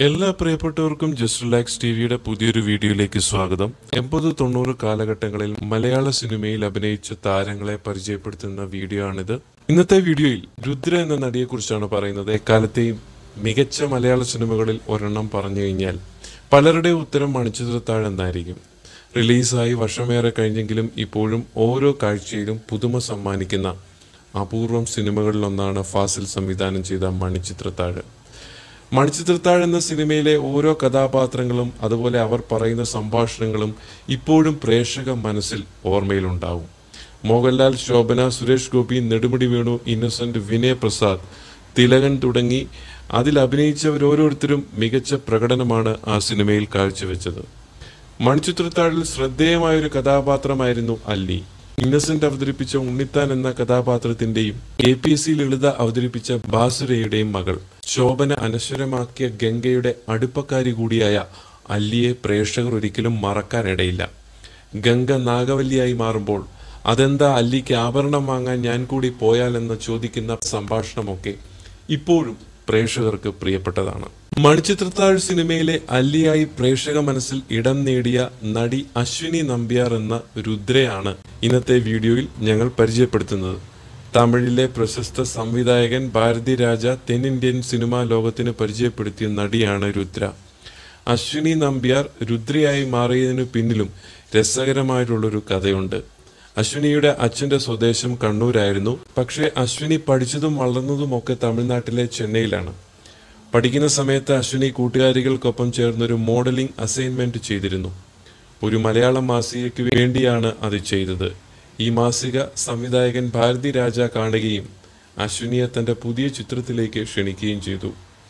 എല്ലാ പ്രിയപ്പെട്ടവർക്കും just relax T വിയുടെ പുതിയൊരു വീഡിയോയിലേക്ക് സ്വാഗതം എൺപത് തൊണ്ണൂറ് കാലഘട്ടങ്ങളിൽ മലയാള സിനിമയിൽ അഭിനയിച്ച താരങ്ങളെ പരിചയപ്പെടുത്തുന്ന വീഡിയോ ആണിത് ഇന്നത്തെ വീഡിയോയിൽ രുദ്ര എന്ന നടിയെക്കുറിച്ചാണ് പറയുന്നത് എക്കാലത്തെയും മികച്ച മലയാള സിനിമകളിൽ ഒരെണ്ണം പറഞ്ഞു കഴിഞ്ഞാൽ പലരുടെ ഉത്തരം മണിച്ചിത്രത്താഴ് എന്നായിരിക്കും റിലീസായി വർഷമേറെ കഴിഞ്ഞെങ്കിലും ഇപ്പോഴും ഓരോ കാഴ്ചയിലും പുതുമ സമ്മാനിക്കുന്ന അപൂർവം സിനിമകളിലൊന്നാണ് ഫാസിൽ സംവിധാനം ചെയ്ത മണിച്ചിത്രത്താഴ് മണിച്ചിത്രത്താഴ് എന്ന സിനിമയിലെ ഓരോ കഥാപാത്രങ്ങളും അതുപോലെ അവർ പറയുന്ന സംഭാഷണങ്ങളും ഇപ്പോഴും പ്രേക്ഷക മനസ്സിൽ ഓർമ്മയിലുണ്ടാവും മോഹൻലാൽ ശോഭന സുരേഷ് ഗോപി നെടുമുടി വേണു ഇന്നസെന്റ് വിനയ് പ്രസാദ് തിലകൻ തുടങ്ങി അതിൽ അഭിനയിച്ചവർ ഓരോരുത്തരും മികച്ച പ്രകടനമാണ് ആ സിനിമയിൽ കാഴ്ചവെച്ചത് മണിച്ചിത്രത്താഴിൽ ശ്രദ്ധേയമായ ഒരു കഥാപാത്രമായിരുന്നു അല്ലി ഇന്നസെന്റ് അവതരിപ്പിച്ച ഉണ്ണിത്താൻ എന്ന കഥാപാത്രത്തിന്റെയും A P S C Lalitha അവതരിപ്പിച്ച ബാസുരയുടെയും മകൾ ശോഭന അനശ്വരമാക്കിയ ഗംഗയുടെ അടുപ്പക്കാരി കൂടിയായ അല്ലിയെ പ്രേക്ഷകർ ഒരിക്കലും മറക്കാനിടയില്ല ഗംഗ നാഗവല്ലിയായി മാറുമ്പോൾ അതെന്താ അല്ലിക്ക് ആഭരണം വാങ്ങാൻ ഞാൻ കൂടി പോയാലെന്ന് ചോദിക്കുന്ന സംഭാഷണമൊക്കെ ഇപ്പോഴും പ്രേക്ഷകർക്ക് പ്രിയപ്പെട്ടതാണ് മണിച്ചിത്രത്താഴ് സിനിമയിലെ അല്ലിയായി പ്രേക്ഷക മനസ്സിൽ ഇടം നേടിയ നടി അശ്വിനി നമ്പ്യാർ എന്ന രുദ്രയാണ് ഇന്നത്തെ വീഡിയോയിൽ ഞങ്ങൾ പരിചയപ്പെടുത്തുന്നത് തമിഴിലെ പ്രശസ്ത സംവിധായകൻ ഭാരതി രാജ തെന്നിന്ത്യൻ സിനിമാ ലോകത്തിന് പരിചയപ്പെടുത്തിയ നടിയാണ് രുദ്ര അശ്വിനി നമ്പ്യാർ രുദ്രയായി മാറിയതിനു പിന്നിലും രസകരമായിട്ടുള്ളൊരു കഥയുണ്ട് അശ്വിനിയുടെ അച്ഛന്റെ സ്വദേശം കണ്ണൂരായിരുന്നു പക്ഷേ അശ്വിനി പഠിച്ചതും വളർന്നതുമൊക്കെ തമിഴ്നാട്ടിലെ ചെന്നൈയിലാണ് പഠിക്കുന്ന സമയത്ത് അശ്വിനി കൂട്ടുകാരികൾക്കൊപ്പം ചേർന്നൊരു മോഡലിംഗ് അസൈൻമെന്റ് ചെയ്തിരുന്നു ഒരു മലയാളം മാസികയ്ക്ക് വേണ്ടിയാണ് അത് ചെയ്തത് ഈ മാസിക സംവിധായകൻ ഭാരതി രാജ കാണുകയും അശ്വിനിയെ തന്റെ പുതിയ ചിത്രത്തിലേക്ക് ക്ഷണിക്കുകയും ചെയ്തു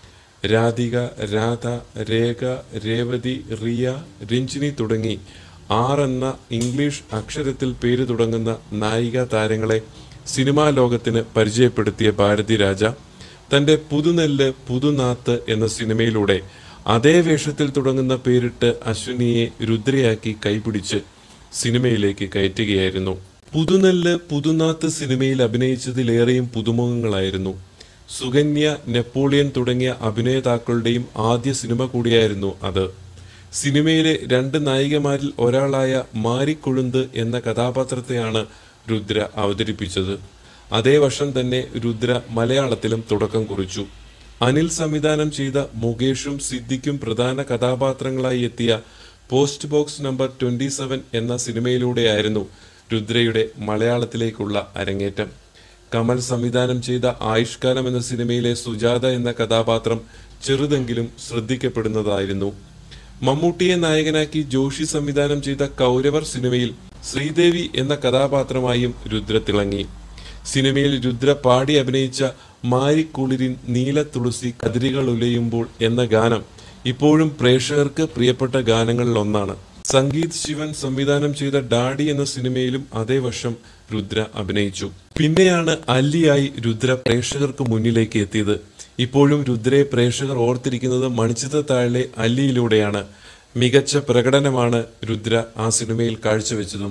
രാധിക രാധ രേഖ രേവതി റിയ രഞ്ജിനി തുടങ്ങി ആറെന്ന ഇംഗ്ലീഷ് അക്ഷരത്തിൽ പേര് തുടങ്ങുന്ന നായിക താരങ്ങളെ സിനിമാ ലോകത്തിന് പരിചയപ്പെടുത്തിയ ഭാരതി രാജ തന്റെ പുതുനെല്ല് പുതുനാത്ത് എന്ന സിനിമയിലൂടെ അതേ വേഷത്തിൽ തുടങ്ങുന്ന പേരിട്ട് അശ്വിനിയെ രുദ്രയാക്കി കൈപിടിച്ച് സിനിമയിലേക്ക് കയറ്റുകയായിരുന്നു പുതുനെല്ല് പുതുനാത്ത് സിനിമയിൽ അഭിനയിച്ചതിലേറെയും പുതുമുഖങ്ങളായിരുന്നു സുകന്യ നെപ്പോളിയൻ തുടങ്ങിയ അഭിനേതാക്കളുടെയും ആദ്യ സിനിമ കൂടിയായിരുന്നു അത് സിനിമയിലെ രണ്ട് നായികമാരിൽ ഒരാളായ മാരിക്കൊഴുന്ത് എന്ന കഥാപാത്രത്തെയാണ് രുദ്ര അവതരിപ്പിച്ചത് അതേ വർഷം തന്നെ രുദ്ര മലയാളത്തിലും തുടക്കം കുറിച്ചു അനിൽ സംവിധാനം ചെയ്ത മുകേഷും സിദ്ദിഖും പ്രധാന കഥാപാത്രങ്ങളായി എത്തിയ post box number twenty seven എന്ന സിനിമയിലൂടെയായിരുന്നു രുദ്രയുടെ മലയാളത്തിലേക്കുള്ള അരങ്ങേറ്റം കമൽ സംവിധാനം ചെയ്ത ആയുഷ്കാലം എന്ന സിനിമയിലെ സുജാത എന്ന കഥാപാത്രം ചെറുതെങ്കിലും ശ്രദ്ധിക്കപ്പെടുന്നതായിരുന്നു മമ്മൂട്ടിയെ നായകനാക്കി ജോഷി സംവിധാനം ചെയ്ത കൗരവർ സിനിമയിൽ ശ്രീദേവി എന്ന കഥാപാത്രമായും രുദ്ര തിളങ്ങി സിനിമയിൽ രുദ്ര പാടി അഭിനയിച്ച മാരിക്കുളിരിൻ നീല തുളസി കതിരുകൾ ഉലയുമ്പോൾ എന്ന ഗാനം ഇപ്പോഴും പ്രേക്ഷകർക്ക് പ്രിയപ്പെട്ട ഗാനങ്ങളിൽ ഒന്നാണ് സംഗീത് ശിവൻ സംവിധാനം ചെയ്ത ഡാഡി എന്ന സിനിമയിലും അതേ വർഷം രുദ്ര അഭിനയിച്ചു പിന്നെയാണ് അല്ലിയായി രുദ്ര പ്രേക്ഷകർക്ക് മുന്നിലേക്ക് എത്തിയത് ഇപ്പോഴും രുദ്രയെ പ്രേക്ഷകർ ഓർത്തിരിക്കുന്നത് മണിച്ചിത്ര താഴിലെ അല്ലിയിലൂടെയാണ് മികച്ച പ്രകടനമാണ് രുദ്ര ആ സിനിമയിൽ കാഴ്ചവെച്ചതും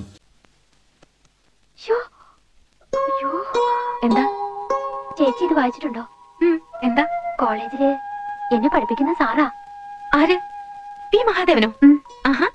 ശ്ശോ. അയ്യോ. എന്താ ചേച്ചി ഇത് വായിച്ചിട്ടുണ്ടോ ഉം, എന്താ കോളേജില് എന്നെ പഠിപ്പിക്കുന്ന സാറാ ആര് പി മഹാദേവനോ ഉം. ആഹാ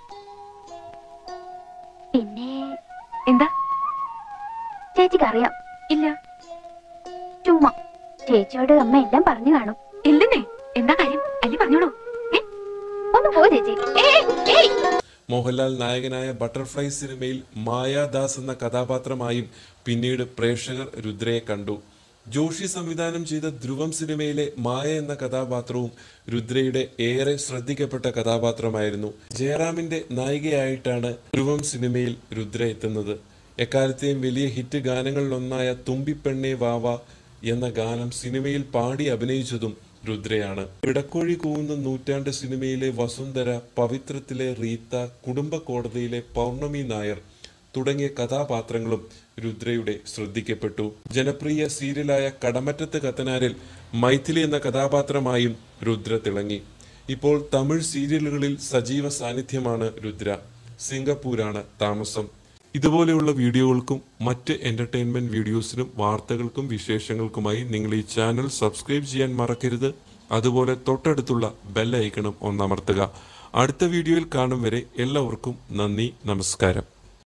പിന്നെ എന്താ ചേച്ചിക്ക് അറിയാം ഇല്ല ചുമ്മാ ചേച്ചിയോട് അമ്മ എല്ലാം പറഞ്ഞു കാണും ഇല്ലെന്നേ എന്താ കാര്യം അല്ലി പറഞ്ഞോളൂ ഏ? ഒന്ന് പോ ചേച്ചി ഏയ്, ഏയ്. മോഹൻലാൽ നായകനായ ബട്ടർഫ്ലൈ സിനിമയിൽ മായാദാസ് എന്ന കഥാപാത്രമായും പിന്നീട് പ്രേക്ഷകർ രുദ്രയെ കണ്ടു ജോഷി സംവിധാനം ചെയ്ത ധ്രുവം സിനിമയിലെ മായ എന്ന കഥാപാത്രവും രുദ്രയുടെ ഏറെ ശ്രദ്ധിക്കപ്പെട്ട കഥാപാത്രമായിരുന്നു ജയറാമിന്റെ നായികയായിട്ടാണ് ധ്രുവം സിനിമയിൽ രുദ്ര എത്തുന്നത് എക്കാലത്തെയും വലിയ ഹിറ്റ് ഗാനങ്ങളിലൊന്നായ തുമ്പിപ്പെണ്ണെ വാവ എന്ന ഗാനം സിനിമയിൽ പാടി അഭിനയിച്ചതും രുദ്രയാണ് ഇടക്കോഴി കൂവുന്ന നൂറ്റാണ്ട് സിനിമയിലെ വസുന്ധര പവിത്രത്തിലെ റീത്ത കുടുംബ കോടതിയിലെ പൗർണമി നായർ തുടങ്ങിയ കഥാപാത്രങ്ങളും രുദ്രയുടെ ശ്രദ്ധിക്കപ്പെട്ടു ജനപ്രിയ സീരിയലായ കടമറ്റത്ത് കത്തനാരിൽ മൈഥിലി എന്ന കഥാപാത്രമായും രുദ്ര തിളങ്ങി ഇപ്പോൾ തമിഴ് സീരിയലുകളിൽ സജീവ സാന്നിധ്യമാണ് രുദ്ര സിംഗപ്പൂരാണ് താമസം ഇതുപോലെയുള്ള വീഡിയോകൾക്കും മറ്റ് എന്റർടൈൻമെന്റ് വീഡിയോസിനും വാർത്തകൾക്കും വിശേഷങ്ങൾക്കുമായി നിങ്ങൾ ഈ ചാനൽ സബ്സ്ക്രൈബ് ചെയ്യാൻ മറക്കരുത് അതുപോലെ തൊട്ടടുത്തുള്ള ബെൽ ഐക്കണും ഒന്നമർത്തുക അടുത്ത വീഡിയോയിൽ കാണും വരെ എല്ലാവർക്കും നന്ദി നമസ്കാരം